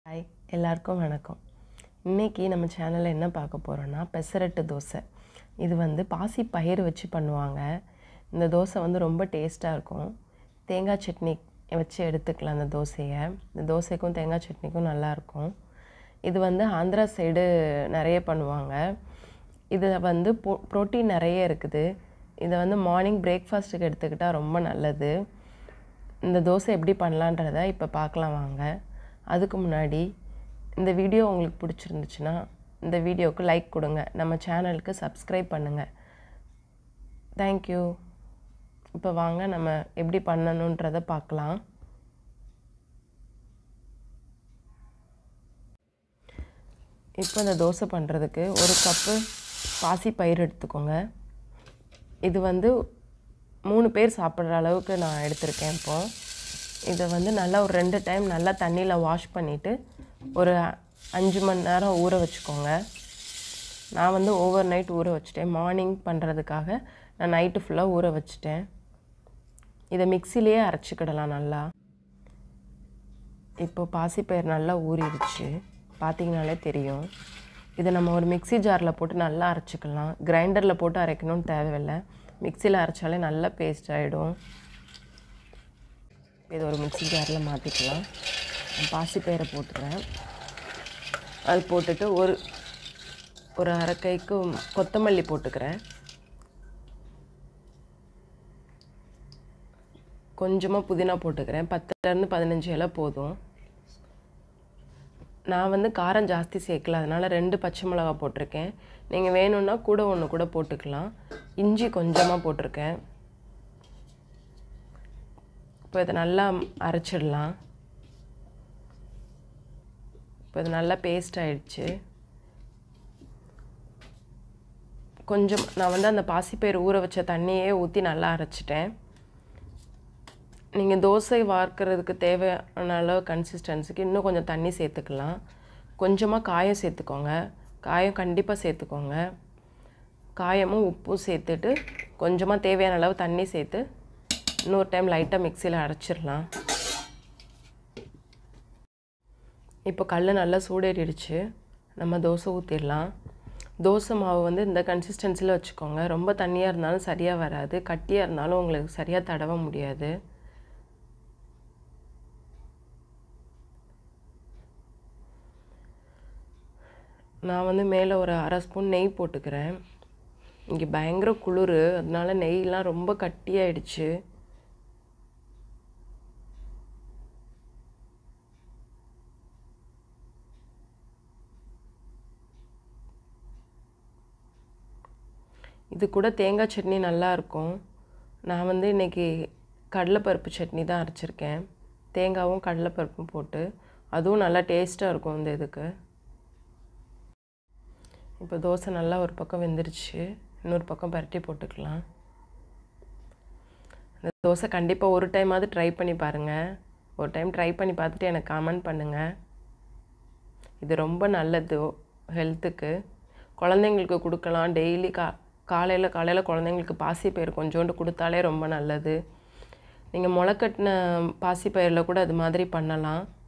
hi எல்லாருக்கும் வணக்கம் இன்றைக்கி நம்ம சேனலில் என்ன பார்க்க போகிறோன்னா பெசரட்டு தோசை இது வந்து பாசி பயிறு வச்சு பண்ணுவாங்க இந்த தோசை வந்து ரொம்ப டேஸ்ட்டாக இருக்கும் தேங்காய் சட்னி வச்சு எடுத்துக்கலாம் அந்த தோசையை இந்த தோசைக்கும் தேங்காய் சட்னிக்கும் நல்லாயிருக்கும் இது வந்து ஆந்திரா சைடு நிறைய பண்ணுவாங்க இதில் வந்து போ ப்ரோட்டீன் நிறைய இருக்குது இதை வந்து மார்னிங் பிரேக்ஃபாஸ்ட்டுக்கு எடுத்துக்கிட்டால் ரொம்ப நல்லது இந்த தோசை எப்படி பண்ணலான்றத இப்போ பார்க்கலாம் வாங்க அதுக்கு முன்னாடி இந்த வீடியோ உங்களுக்கு பிடிச்சிருந்துச்சுன்னா இந்த வீடியோவுக்கு லைக் கொடுங்க நம்ம சேனலுக்கு சப்ஸ்கிரைப் பண்ணுங்கள் தேங்க்யூ இப்போ வாங்க நம்ம எப்படி பண்ணணுன்றதை பார்க்கலாம் இப்போ இந்த தோசை பண்ணுறதுக்கு ஒரு கப்பு பாசி பயிர் எடுத்துக்கோங்க இது வந்து மூணு பேர் சாப்பிட்ற அளவுக்கு நான் எடுத்திருக்கேன் இப்போ இதை வந்து நல்லா ஒரு ரெண்டு டைம் நல்லா தண்ணியில் வாஷ் பண்ணிவிட்டு ஒரு அஞ்சு மணி நேரம் ஊற வச்சுக்கோங்க நான் வந்து ஓவர் நைட் ஊற வச்சுட்டேன் மார்னிங் பண்ணுறதுக்காக நான் நைட்டு ஃபுல்லாக ஊற வச்சுட்டேன் இதை மிக்சிலேயே அரைச்சிக்கிடலாம் நல்லா இப்போ பாசிப்பயிர் நல்லா ஊறிடுச்சு பார்த்தீங்கனாலே தெரியும் இதை நம்ம ஒரு மிக்ஸி ஜாரில் போட்டு நல்லா அரைச்சிக்கலாம் கிரைண்டரில் போட்டு அரைக்கணும்னு தேவையில்லை மிக்சியில் அரைச்சாலே நல்லா பேஸ்ட் ஆகிடும் இது ஒரு மிக்ஸி ஜாரில் மாற்றிக்கலாம் பாசிப்பயிரை போட்டுக்கிறேன் அது போட்டுட்டு ஒரு ஒரு அரை கைக்கு கொத்தமல்லி போட்டுக்கிறேன் கொஞ்சமாக புதினா போட்டுக்கிறேன் பத்துலேருந்து பதினஞ்சு இலை போதும் நான் வந்து காரம் ஜாஸ்தி சேர்க்கல அதனால் ரெண்டு பச்சை மிளகா போட்டிருக்கேன் நீங்கள் வேணும்னா கூட ஒன்று கூட போட்டுக்கலாம் இஞ்சி கொஞ்சமாக போட்டிருக்கேன் இப்போ இதை நல்லா அரைச்சிடலாம் இப்போ இது நல்லா பேஸ்ட் ஆயிடுச்சு கொஞ்சம் நான் வந்து அந்த பாசிப்பயிர் ஊற வச்ச தண்ணியே ஊற்றி நல்லா அரைச்சிட்டேன் நீங்கள் தோசை வார்க்கிறதுக்கு தேவையான அளவு கன்சிஸ்டன்சிக்கு இன்னும் கொஞ்சம் தண்ணி சேர்த்துக்கலாம் கொஞ்சமாக காயம் சேர்த்துக்கோங்க காயம் கண்டிப்பாக சேர்த்துக்கோங்க காயமும் உப்பும் சேர்த்துட்டு கொஞ்சமாக தேவையான அளவு தண்ணி சேர்த்து இன்னொரு டைம் லைட்டாக மிக்சியில் அரைச்சிடலாம் இப்போ கல் நல்லா சூடேறிடுச்சு நம்ம தோசை ஊற்றிடலாம் தோசை மாவு வந்து இந்த கன்சிஸ்டன்சியில் வச்சுக்கோங்க ரொம்ப தண்ணியாக இருந்தாலும் சரியாக வராது கட்டியாக இருந்தாலும் உங்களுக்கு சரியாக தடவ முடியாது நான் வந்து மேலே ஒரு அரை ஸ்பூன் நெய் போட்டுக்கிறேன் இங்கே பயங்கர குளிர் அதனால நெய்லாம் ரொம்ப கட்டியாயிடுச்சு இது கூட தேங்காய் சட்னி நல்லாயிருக்கும் நான் வந்து இன்றைக்கி கடலைப்பருப்பு சட்னி தான் அரைச்சிருக்கேன் தேங்காவும் கடலைப்பருப்பும் போட்டு அதுவும் நல்லா டேஸ்ட்டாக இருக்கும் இந்த இதுக்கு இப்போ தோசை நல்லா ஒரு பக்கம் வெந்துருச்சு இன்னொரு பக்கம் பரட்டி போட்டுக்கலாம் இந்த தோசை கண்டிப்பாக ஒரு டைமாவது ட்ரை பண்ணி பாருங்கள் ஒரு டைம் ட்ரை பண்ணி பார்த்துட்டு எனக்கு கமெண்ட் பண்ணுங்கள் இது ரொம்ப நல்லது ஹெல்த்துக்கு குழந்தைங்களுக்கு கொடுக்கலாம் டெய்லி கா காலையில் காலையில் குழந்தைங்களுக்கு பாசிப்பயிர் கொஞ்சோண்டு கொடுத்தாலே ரொம்ப நல்லது நீங்கள் முளைக்கட்டின பாசிப்பயிரில் கூட அது மாதிரி பண்ணலாம்